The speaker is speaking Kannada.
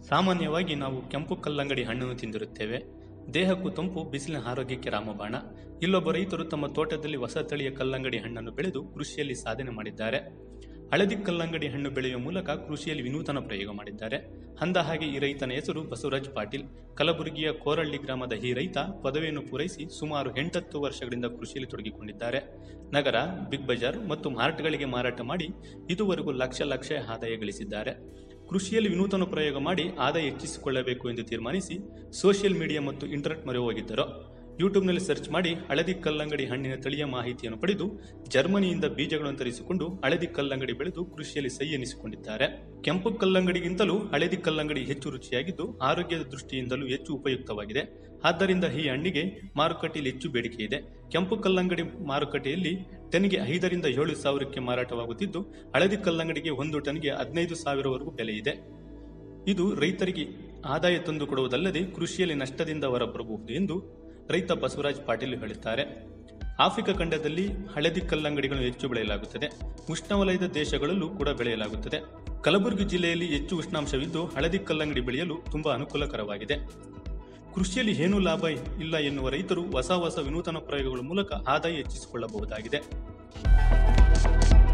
ಸಾಮಾನ್ಯವಾಗಿ ನಾವು ಕೆಂಪು ಕಲ್ಲಂಗಡಿ ಹಣ್ಣನ್ನು ತಿಂದಿರುತ್ತೇವೆ ದೇಹಕ್ಕೂ ತಂಪು ಬಿಸಿಲಿನ ಆರೋಗ್ಯಕ್ಕೆ ರಾಮಬಾಣ ಇಲ್ಲೊಬ್ಬ ರೈತರು ತಮ್ಮ ತೋಟದಲ್ಲಿ ಹೊಸ ತಳಿಯ ಕಲ್ಲಂಗಡಿ ಹಣ್ಣನ್ನು ಬೆಳೆದು ಕೃಷಿಯಲ್ಲಿ ಸಾಧನೆ ಮಾಡಿದ್ದಾರೆ ಹಳದಿ ಕಲ್ಲಂಗಡಿ ಹಣ್ಣು ಬೆಳೆಯುವ ಮೂಲಕ ಕೃಷಿಯಲ್ಲಿ ವಿನೂತನ ಪ್ರಯೋಗ ಮಾಡಿದ್ದಾರೆ ಅಂದ ಹಾಗೆ ಈ ರೈತನ ಹೆಸರು ಬಸವರಾಜ್ ಪಾಟೀಲ್ ಕಲಬುರಗಿಯ ಕೋರಳ್ಳಿ ಗ್ರಾಮದ ಈ ರೈತ ಪದವಿಯನ್ನು ಪೂರೈಸಿ ಸುಮಾರು ಎಂಟತ್ತು ವರ್ಷಗಳಿಂದ ಕೃಷಿಯಲ್ಲಿ ತೊಡಗಿಕೊಂಡಿದ್ದಾರೆ ನಗರ ಬಿಗ್ ಬಜಾರ್ ಮತ್ತು ಮಾರ್ಟ್ಗಳಿಗೆ ಮಾರಾಟ ಮಾಡಿ ಇದುವರೆಗೂ ಲಕ್ಷ ಲಕ್ಷ ಆದಾಯ ಗಳಿಸಿದ್ದಾರೆ ಕೃಷಿಯಲ್ಲಿ ವಿನೂತನ ಪ್ರಯೋಗ ಮಾಡಿ ಆದಾಯ ಹೆಚ್ಚಿಸಿಕೊಳ್ಳಬೇಕು ಎಂದು ತೀರ್ಮಾನಿಸಿ ಸೋಷಿಯಲ್ ಮೀಡಿಯಾ ಮತ್ತು ಇಂಟರ್ನೆಟ್ ಮೊರೆ ಹೋಗಿದ್ದರು ಯೂಟ್ಯೂಬ್ನಲ್ಲಿ ಸರ್ಚ್ ಮಾಡಿ ಹಳದಿ ಕಲ್ಲಂಗಡಿ ಹಣ್ಣಿನ ತಳಿಯ ಮಾಹಿತಿಯನ್ನು ಪಡೆದು ಜರ್ಮನಿಯಿಂದ ಬೀಜಗಳನ್ನು ತರಿಸಿಕೊಂಡು ಹಳದಿ ಕಲ್ಲಂಗಡಿ ಬೆಳೆದು ಕೃಷಿಯಲ್ಲಿ ಸೈ ಎನಿಸಿಕೊಂಡಿದ್ದಾರೆ ಕೆಂಪು ಕಲ್ಲಂಗಡಿಗಿಂತಲೂ ಹಳದಿ ಕಲ್ಲಂಗಡಿ ಹೆಚ್ಚು ರುಚಿಯಾಗಿದ್ದು ಆರೋಗ್ಯದ ದೃಷ್ಟಿಯಿಂದಲೂ ಹೆಚ್ಚು ಉಪಯುಕ್ತವಾಗಿದೆ ಆದ್ದರಿಂದ ಈ ಹಣ್ಣಿಗೆ ಮಾರುಕಟ್ಟೆಯಲ್ಲಿ ಹೆಚ್ಚು ಬೇಡಿಕೆ ಇದೆ ಕೆಂಪು ಕಲ್ಲಂಗಡಿ ಮಾರುಕಟ್ಟೆಯಲ್ಲಿ ಟನ್ಗೆ ಐದರಿಂದ ಏಳು ಸಾವಿರಕ್ಕೆ ಮಾರಾಟವಾಗುತ್ತಿದ್ದು ಹಳದಿ ಕಲ್ಲಂಗಡಿಗೆ ಒಂದು ಟನ್ಗೆ ಹದಿನೈದು ಸಾವಿರವರೆಗೂ ಬೆಲೆ ಇದೆ ಇದು ರೈತರಿಗೆ ಆದಾಯ ತಂದು ಕೊಡುವುದಲ್ಲದೆ ಕೃಷಿಯಲ್ಲಿ ನಷ್ಟದಿಂದ ಹೊರಬರಬಹುದು ಎಂದು ರೈತ ಬಸವರಾಜ್ ಪಾಟೀಲ್ ಹೇಳುತ್ತಾರೆ ಆಫ್ರಿಕಾ ಖಂಡದಲ್ಲಿ ಹಳದಿ ಕಲ್ಲಂಗಡಿಗಳನ್ನು ಹೆಚ್ಚು ಬೆಳೆಯಲಾಗುತ್ತದೆ ಉಷ್ಣವಲಯದ ದೇಶಗಳಲ್ಲೂ ಕೂಡ ಬೆಳೆಯಲಾಗುತ್ತದೆ ಕಲಬುರಗಿ ಜಿಲ್ಲೆಯಲ್ಲಿ ಹೆಚ್ಚು ಉಷ್ಣಾಂಶವಿದ್ದು ಹಳದಿ ಕಲ್ಲಂಗಡಿ ಬೆಳೆಯಲು ತುಂಬಾ ಅನುಕೂಲಕರವಾಗಿದೆ ಕೃಷಿಯಲ್ಲಿ ಏನೂ ಲಾಭ ಇಲ್ಲ ಎನ್ನುವ ರೈತರು ಹೊಸ ಹೊಸ ವಿನೂತನ ಪ್ರಯೋಗಗಳ ಮೂಲಕ ಆದಾಯ ಹೆಚ್ಚಿಸಿಕೊಳ್ಳಬಹುದಾಗಿದೆ